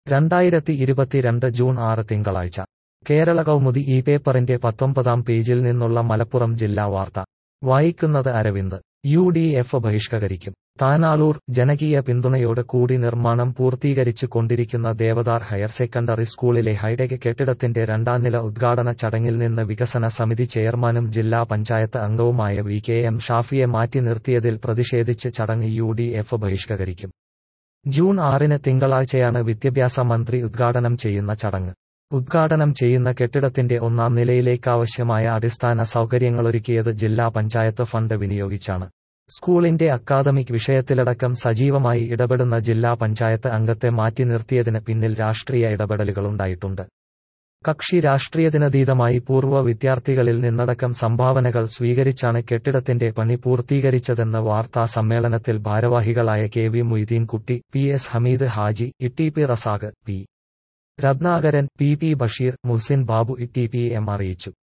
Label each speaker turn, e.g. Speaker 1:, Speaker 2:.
Speaker 1: രണ്ടായിരത്തി ഇരുപത്തിരണ്ട് ജൂൺ ആറ് തിങ്കളാഴ്ച കേരള കൗമുദി ഈ പേപ്പറിന്റെ പത്തൊമ്പതാം പേജിൽ നിന്നുള്ള മലപ്പുറം ജില്ലാ വാർത്ത വായിക്കുന്നത് അരവിന്ദ് യു ഡി എഫ് ബഹിഷ്കരിക്കും താനാളൂർ ജനകീയ പിന്തുണയോട് കൂടി നിർമ്മാണം പൂർത്തീകരിച്ചു കൊണ്ടിരിക്കുന്ന ദേവദാർ ഹയർ സെക്കൻഡറി സ്കൂളിലെ ഹൈടെക് കെട്ടിടത്തിന്റെ രണ്ടാം നില ഉദ്ഘാടന ചടങ്ങിൽ നിന്ന് വികസന സമിതി ചെയർമാനും ജില്ലാ പഞ്ചായത്ത് അംഗവുമായ വി കെ എം ഷാഫിയെ മാറ്റി നിർത്തിയതിൽ പ്രതിഷേധിച്ച് ചടങ്ങ് യു ഡി എഫ് ബഹിഷ്കരിക്കും ജൂൺ ആറിന് തിങ്കളാഴ്ചയാണ് വിദ്യാഭ്യാസ മന്ത്രി ഉദ്ഘാടനം ചെയ്യുന്ന ചടങ്ങ് ഉദ്ഘാടനം ചെയ്യുന്ന കെട്ടിടത്തിന്റെ ഒന്നാം നിലയിലേക്കാവശ്യമായ അടിസ്ഥാന സൗകര്യങ്ങളൊരുക്കിയത് ജില്ലാ പഞ്ചായത്ത് ഫണ്ട് വിനിയോഗിച്ചാണ് സ്കൂളിന്റെ അക്കാദമിക് വിഷയത്തിലടക്കം സജീവമായി ഇടപെടുന്ന ജില്ലാ പഞ്ചായത്ത് അംഗത്തെ മാറ്റി നിർത്തിയതിന് പിന്നിൽ രാഷ്ട്രീയ ഇടപെടലുകളുണ്ടായിട്ടുണ്ട് കക്ഷി രാഷ്ട്രീയത്തിനതീതമായി പൂർവ്വ വിദ്യാർത്ഥികളിൽ നിന്നടക്കം സംഭാവനകൾ സ്വീകരിച്ചാണ് കെട്ടിടത്തിന്റെ പണി പൂർത്തീകരിച്ചതെന്ന് വാർത്താ സമ്മേളനത്തിൽ ഭാരവാഹികളായ K V Moideenkutty P S Hameed Haji Itty P Razak P Ratnakaran P P Basheer Muhsin Babu Itty P M അറിയിച്ചു